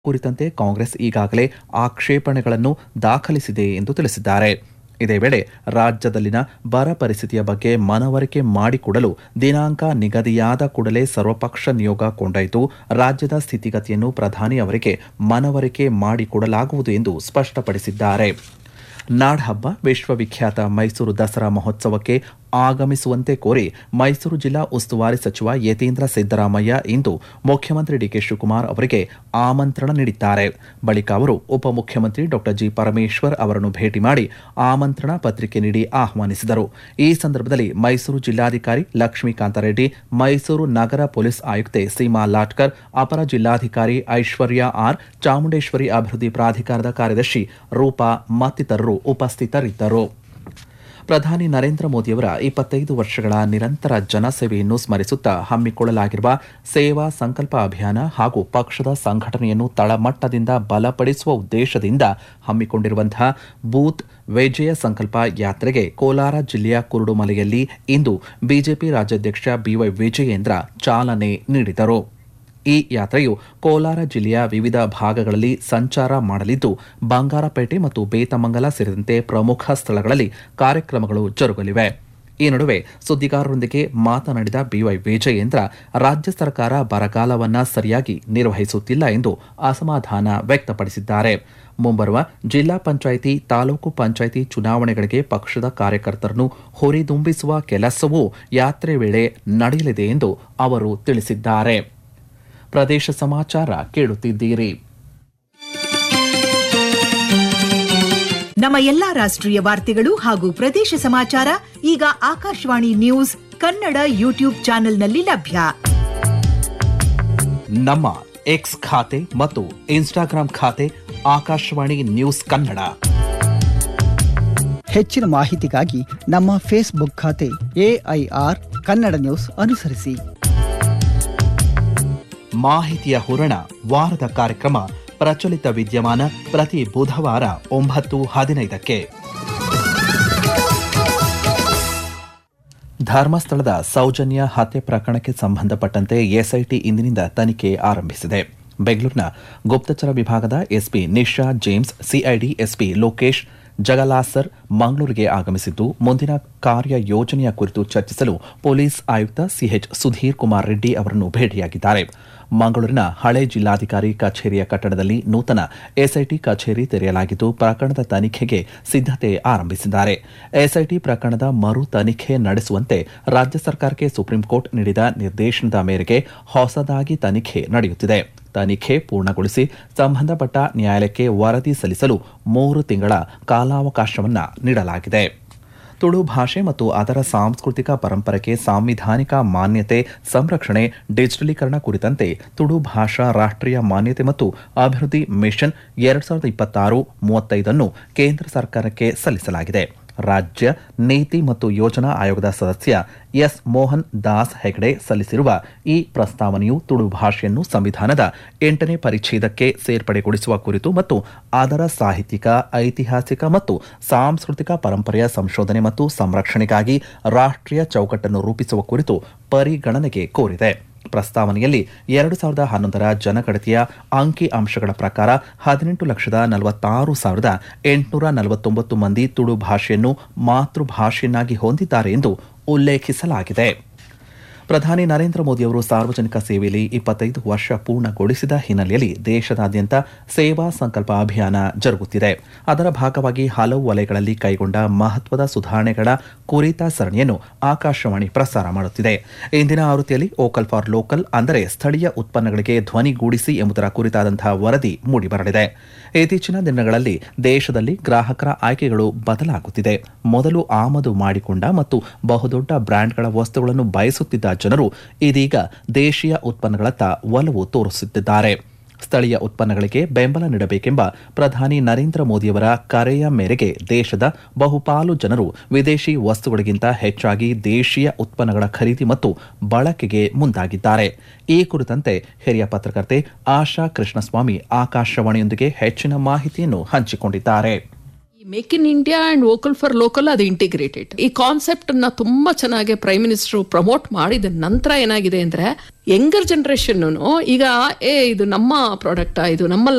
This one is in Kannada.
ಕುರಿತಂತೆ ಕಾಂಗ್ರೆಸ್ ಈಗಾಗಲೇ ಆಕ್ಷೇಪಣೆಗಳನ್ನು ದಾಖಲಿಸಿದೆ ಎಂದು ತಿಳಿಸಿದ್ದಾರೆ ಇದೇ ವೇಳೆ ರಾಜ್ಯದಲ್ಲಿನ ಬರ ಪರಿಸ್ಥಿತಿಯ ಬಗ್ಗೆ ಮನವರಿಕೆ ಮಾಡಿಕೊಡಲು ದಿನಾಂಕ ನಿಗದಿಯಾದ ಕೂಡಲೇ ಸರ್ವಪಕ್ಷ ನಿಯೋಗ ಕೊಂಡೊಯ್ದು ರಾಜ್ಯದ ಸ್ಥಿತಿಗತಿಯನ್ನು ಪ್ರಧಾನಿ ಅವರಿಗೆ ಮನವರಿಕೆ ಮಾಡಿಕೊಡಲಾಗುವುದು ಎಂದು ಸ್ಪಷ್ಟಪಡಿಸಿದ್ದಾರೆ ನಾಡಹಬ್ಬ ವಿಶ್ವವಿಖ್ಯಾತ ಮೈಸೂರು ದಸರಾ ಮಹೋತ್ಸವಕ್ಕೆ ಆಗಮಿಸುವಂತೆ ಕೋರಿ ಮೈಸೂರು ಜಿಲ್ಲಾ ಉಸ್ತುವಾರಿ ಸಚಿವ ಯತೀಂದ್ರ ಸಿದ್ದರಾಮಯ್ಯ ಇಂದು ಮುಖ್ಯಮಂತ್ರಿ ಡಿಕೆ ಶಿವಕುಮಾರ್ ಅವರಿಗೆ ಆಮಂತ್ರಣ ನೀಡಿದ್ದಾರೆ ಬಳಿಕ ಅವರು ಉಪಮುಖ್ಯಮಂತ್ರಿ ಡಾ ಜಿ ಪರಮೇಶ್ವರ್ ಅವರನ್ನು ಭೇಟಿ ಮಾಡಿ ಆಮಂತ್ರಣ ಪತ್ರಿಕೆ ನೀಡಿ ಆಹ್ವಾನಿಸಿದರು ಈ ಸಂದರ್ಭದಲ್ಲಿ ಮೈಸೂರು ಜಿಲ್ಲಾಧಿಕಾರಿ ಲಕ್ಷ್ಮೀಕಾಂತ ರೆಡ್ಡಿ ಮೈಸೂರು ನಗರ ಪೊಲೀಸ್ ಆಯುಕ್ತೆ ಸೀಮಾ ಲಾಟ್ಕರ್ ಅಪರ ಜಿಲ್ಲಾಧಿಕಾರಿ ಐಶ್ವರ್ಯ ಆರ್ ಚಾಮುಂಡೇಶ್ವರಿ ಅಭಿವೃದ್ಧಿ ಪ್ರಾಧಿಕಾರದ ಕಾರ್ಯದರ್ಶಿ ರೂಪಾ ಮತ್ತಿತರರು ಉಪಸ್ಥಿತರಿದ್ದರು ಪ್ರಧಾನಿ ನರೇಂದ್ರ ಮೋದಿಯವರ ಇಪ್ಪತ್ತೈದು ವರ್ಷಗಳ ನಿರಂತರ ಜನಸೇವೆಯನ್ನು ಸ್ಮರಿಸುತ್ತಾ ಹಮ್ಮಿಕೊಳ್ಳಲಾಗಿರುವ ಸೇವಾ ಸಂಕಲ್ಪ ಅಭಿಯಾನ ಹಾಗೂ ಪಕ್ಷದ ಸಂಘಟನೆಯನ್ನು ತಳಮಟ್ಟದಿಂದ ಬಲಪಡಿಸುವ ಉದ್ದೇಶದಿಂದ ಹಮ್ಮಿಕೊಂಡಿರುವಂತಹ ಬೂತ್ ವಿಜಯ ಸಂಕಲ್ಪ ಯಾತ್ರೆಗೆ ಕೋಲಾರ ಜಿಲ್ಲೆಯ ಕುರುಡುಮಲೆಯಲ್ಲಿ ಇಂದು ಬಿಜೆಪಿ ರಾಜ್ಯಾಧ್ಯಕ್ಷ ಬಿವೈ ವಿಜಯೇಂದ್ರ ಚಾಲನೆ ನೀಡಿದರು ಈ ಯಾತ್ರೆಯು ಕೋಲಾರ ಜಿಲ್ಲೆಯ ವಿವಿಧ ಭಾಗಗಳಲ್ಲಿ ಸಂಚಾರ ಮಾಡಲಿದ್ದು ಬಂಗಾರಪೇಟೆ ಮತ್ತು ಬೇತಮಂಗಲ ಸೇರಿದಂತೆ ಪ್ರಮುಖ ಸ್ಥಳಗಳಲ್ಲಿ ಕಾರ್ಯಕ್ರಮಗಳು ಜರುಗಲಿವೆ ಈ ನಡುವೆ ಸುದ್ದಿಗಾರರೊಂದಿಗೆ ಮಾತನಾಡಿದ ಬಿವೈ ವಿಜಯೇಂದ್ರ ರಾಜ್ಯ ಸರ್ಕಾರ ಬರಗಾಲವನ್ನ ಸರಿಯಾಗಿ ನಿರ್ವಹಿಸುತ್ತಿಲ್ಲ ಎಂದು ಅಸಮಾಧಾನ ವ್ಯಕ್ತಪಡಿಸಿದ್ದಾರೆ ಮುಂಬರುವ ಜಿಲ್ಲಾ ಪಂಚಾಯಿತಿ ತಾಲೂಕು ಪಂಚಾಯಿತಿ ಚುನಾವಣೆಗಳಿಗೆ ಪಕ್ಷದ ಕಾರ್ಯಕರ್ತರನ್ನು ಹುರಿದುಂಬಿಸುವ ಕೆಲಸವೂ ಯಾತ್ರೆ ವೇಳೆ ನಡೆಯಲಿದೆ ಎಂದು ಅವರು ತಿಳಿಸಿದ್ದಾರೆ ಪ್ರದೇಶ ಸಮಾಚಾರ ಕೇಳುತ್ತಿದ್ದೀರಿ ನಮ್ಮ ಎಲ್ಲಾ ರಾಷ್ಟ್ರೀಯ ವಾರ್ತೆಗಳು ಹಾಗೂ ಪ್ರದೇಶ ಸಮಾಚಾರ ಈಗ ಆಕಾಶವಾಣಿ ನ್ಯೂಸ್ ಕನ್ನಡ ಯೂಟ್ಯೂಬ್ ಚಾನೆಲ್ನಲ್ಲಿ ಲಭ್ಯ ನಮ್ಮ ಎಕ್ಸ್ ಖಾತೆ ಮತ್ತು ಇನ್ಸ್ಟಾಗ್ರಾಂ ಖಾತೆ ಆಕಾಶವಾಣಿ ನ್ಯೂಸ್ ಕನ್ನಡ ಹೆಚ್ಚಿನ ಮಾಹಿತಿಗಾಗಿ ನಮ್ಮ ಫೇಸ್ಬುಕ್ ಖಾತೆ ಎಐಆರ್ ಕನ್ನಡ ನ್ಯೂಸ್ ಅನುಸರಿಸಿ ಮಾಹಿತಿಯ ಹೂರಣ ವಾರದ ಕಾರ್ಯಕ್ರಮ ಪ್ರಚಲಿತ ವಿದ್ಯಮಾನ ಪ್ರತಿ ಬುಧವಾರ ಒಂಬತ್ತು ಹದಿನೈದಕ್ಕೆ ಧರ್ಮಸ್ಥಳದ ಸೌಜನ್ಯ ಹತ್ಯೆ ಪ್ರಕರಣಕ್ಕೆ ಸಂಬಂಧಪಟ್ಟಂತೆ ಎಸ್ಐಟಿ ಇಂದಿನಿಂದ ತನಿಖೆ ಆರಂಭಿಸಿದೆ ಬೆಂಗಳೂರಿನ ಗುಪ್ತಚರ ವಿಭಾಗದ SP Nisha James CID SP Lokesh Jagalasar ಮಂಗಳೂರಿಗೆ ಆಗಮಿಸಿದ್ದು ಮುಂದಿನ ಕಾರ್ಯ ಯೋಜನೆಯ ಕುರಿತು ಚರ್ಚಿಸಲು ಪೊಲೀಸ್ ಆಯುಕ್ತ ಸಿಎಚ್ ಸುಧೀರ್ ಕುಮಾರ್ ರೆಡ್ಡಿ ಅವರನ್ನು ಭೇಟಿಯಾಗಿದ್ದಾರೆ ಮಂಗಳೂರಿನ ಹಳೆ ಜಿಲ್ಲಾಧಿಕಾರಿ ಕಚೇರಿಯ ಕಟ್ಟಡದಲ್ಲಿ ನೂತನ ಎಸ್ಐಟಿ ಕಚೇರಿ ತೆರೆಯಲಾಗಿದ್ದು ಪ್ರಕರಣದ ತನಿಖೆಗೆ ಸಿದ್ಧತೆ ಆರಂಭಿಸಿದ್ದಾರೆ ಎಸ್ಐಟಿ ಪ್ರಕರಣದ ಮರು ತನಿಖೆ ನಡೆಸುವಂತೆ ರಾಜ್ಯ ಸರ್ಕಾರಕ್ಕೆ ಸುಪ್ರೀಂ ಕೋರ್ಟ್ ನೀಡಿದ ನಿರ್ದೇಶನದ ಮೇರೆಗೆ ಹೊಸದಾಗಿ ತನಿಖೆ ನಡೆಯುತ್ತಿದೆ ತನಿಖೆ ಪೂರ್ಣಗೊಳಿಸಿ ಸಂಬಂಧಪಟ್ಟ ನ್ಯಾಯಾಲಯಕ್ಕೆ ವರದಿ ಸಲ್ಲಿಸಲು ಮೂರು ತಿಂಗಳ ಕಾಲಾವಕಾಶವನ್ನ ನೀಡಲಾಗಿದೆ ತುಳು ಭಾಷೆ ಮತ್ತು ಅದರ ಸಾಂಸ್ಕೃತಿಕ ಪರಂಪರೆಗೆ ಸಾಂವಿಧಾನಿಕ ಮಾನ್ಯತೆ ಸಂರಕ್ಷಣೆ ಡಿಜಿಟಲೀಕರಣ ಕುರಿತಂತೆ ತುಳು ಭಾಷಾ ರಾಷ್ಟ್ರೀಯ ಮಾನ್ಯತೆ ಮತ್ತು ಅಭಿವೃದ್ಧಿ ಮಿಷನ್ ಎರಡ್ ಸಾವಿರದ ಇಪ್ಪತ್ತಾರು ಮೂವತ್ತೈದನ್ನು ಕೇಂದ್ರ ಸರ್ಕಾರಕ್ಕೆ ಸಲ್ಲಿಸಲಾಗಿದೆ ರಾಜ್ಯ ನೀತಿ ಮತ್ತು ಯೋಜನಾ ಆಯೋಗದ ಸದಸ್ಯ ಎಸ್ ಮೋಹನ್ ದಾಸ್ ಹೆಗಡೆ ಸಲ್ಲಿಸಿರುವ ಈ ಪ್ರಸ್ತಾವನೆಯು ತುಳು ಭಾಷೆಯನ್ನು ಸಂವಿಧಾನದ ಎಂಟನೇ ಪರಿಚ್ಛೇದಕ್ಕೆ ಸೇರ್ಪಡೆಗೊಳಿಸುವ ಕುರಿತು ಮತ್ತು ಅದರ ಸಾಹಿತ್ಯಿಕ ಐತಿಹಾಸಿಕ ಮತ್ತು ಸಾಂಸ್ಕೃತಿಕ ಪರಂಪರೆಯ ಸಂಶೋಧನೆ ಮತ್ತು ಸಂರಕ್ಷಣೆಗಾಗಿ ರಾಷ್ಟ್ರೀಯ ಚೌಕಟ್ಟನ್ನು ರೂಪಿಸುವ ಕುರಿತು ಪರಿಗಣನೆಗೆ ಕೋರಿದೆ ಪ್ರಸ್ತಾವನೆಯಲ್ಲಿ ಎರಡು ಸಾವಿರದ ಹನ್ನೊಂದರ ಜನಗಣತಿಯ ಅಂಕಿ ಅಂಶಗಳ ಪ್ರಕಾರ ಹದಿನೆಂಟು ಲಕ್ಷದ ನಲವತ್ತಾರು ಸಾವಿರದ ಎಂಟುನೂರ ನಲವತ್ತೊಂಬತ್ತು ಮಂದಿ ತುಳು ಭಾಷೆಯನ್ನು ಮಾತೃಭಾಷೆಯನ್ನಾಗಿ ಹೊಂದಿದ್ದಾರೆ ಎಂದು ಉಲ್ಲೇಖಿಸಲಾಗಿದೆ ಪ್ರಧಾನಿ ನರೇಂದ್ರ ಮೋದಿ ಅವರು ಸಾರ್ವಜನಿಕ ಸೇವೆಯಲ್ಲಿ ಇಪ್ಪತ್ತೈದು ವರ್ಷ ಪೂರ್ಣಗೊಳಿಸಿದ ಹಿನ್ನೆಲೆಯಲ್ಲಿ ದೇಶದಾದ್ಯಂತ ಸೇವಾ ಸಂಕಲ್ಪ ಅಭಿಯಾನ ಜರುಗುತ್ತಿದೆ ಅದರ ಭಾಗವಾಗಿ ಹಲವು ವಲಯಗಳಲ್ಲಿ ಕೈಗೊಂಡ ಮಹತ್ವದ ಸುಧಾರಣೆಗಳ ಕುರಿತ ಸರಣಿಯನ್ನು ಆಕಾಶವಾಣಿ ಪ್ರಸಾರ ಮಾಡುತ್ತಿದೆ ಇಂದಿನ ಆವೃತ್ತಿಯಲ್ಲಿ ಓಕಲ್ ಫಾರ್ ಲೋಕಲ್ ಅಂದರೆ ಸ್ಥಳೀಯ ಉತ್ಪನ್ನಗಳಿಗೆ ಧ್ವನಿಗೂಡಿಸಿ ಎಂಬುದರ ಕುರಿತಾದಂತಹ ವರದಿ ಮೂಡಿಬರಲಿದೆ ಇತ್ತೀಚಿನ ದಿನಗಳಲ್ಲಿ ದೇಶದಲ್ಲಿ ಗ್ರಾಹಕರ ಆಯ್ಕೆಗಳು ಬದಲಾಗುತ್ತಿದೆ ಮೊದಲು ಆಮದು ಮಾಡಿಕೊಂಡ ಮತ್ತು ಬಹುದೊಡ್ಡ ಬ್ರ್ಯಾಂಡ್ಗಳ ವಸ್ತುಗಳನ್ನು ಬಯಸುತ್ತಿದ್ದ ಜನರು ಇದೀಗ ದೇಶೀಯ ಉತ್ಪನ್ನಗಳತ್ತ ಒಲವು ತೋರಿಸುತ್ತಿದ್ದಾರೆ ಸ್ಥಳೀಯ ಉತ್ಪನ್ನಗಳಿಗೆ ಬೆಂಬಲ ನೀಡಬೇಕೆಂಬ ಪ್ರಧಾನಿ ನರೇಂದ್ರ ಮೋದಿಯವರ ಕರೆಯ ಮೇರೆಗೆ ದೇಶದ ಬಹುಪಾಲು ಜನರು ವಿದೇಶಿ ವಸ್ತುಗಳಿಗಿಂತ ಹೆಚ್ಚಾಗಿ ದೇಶೀಯ ಉತ್ಪನ್ನಗಳ ಖರೀದಿ ಮತ್ತು ಬಳಕೆಗೆ ಮುಂದಾಗಿದ್ದಾರೆ ಈ ಕುರಿತಂತೆ ಹಿರಿಯ ಪತ್ರಕರ್ತೆ ಆಶಾ ಕೃಷ್ಣಸ್ವಾಮಿ ಆಕಾಶವಾಣಿಯೊಂದಿಗೆ ಹೆಚ್ಚಿನ ಮಾಹಿತಿಯನ್ನು ಹಂಚಿಕೊಂಡಿದ್ದಾರೆ ಈ make in India and vocal for local ಅದು ಇಂಟಿಗ್ರೇಟೆಡ್ ಈ ಕಾನ್ಸೆಪ್ಟ್ ಅನ್ನ ತುಂಬಾ ಚೆನ್ನಾಗಿ ಪ್ರೈಮ್ ಮಿನಿಸ್ಟರ್ ಪ್ರಮೋಟ್ ಮಾಡಿದ ನಂತರ ಏನಾಗಿದೆ ಅಂದ್ರೆ ಯಂಗರ್ ಜನರೇಷನ್ ಈಗ ಏ ಇದು ನಮ್ಮ ಪ್ರಾಡಕ್ಟ್ ಇದು ನಮ್ಮ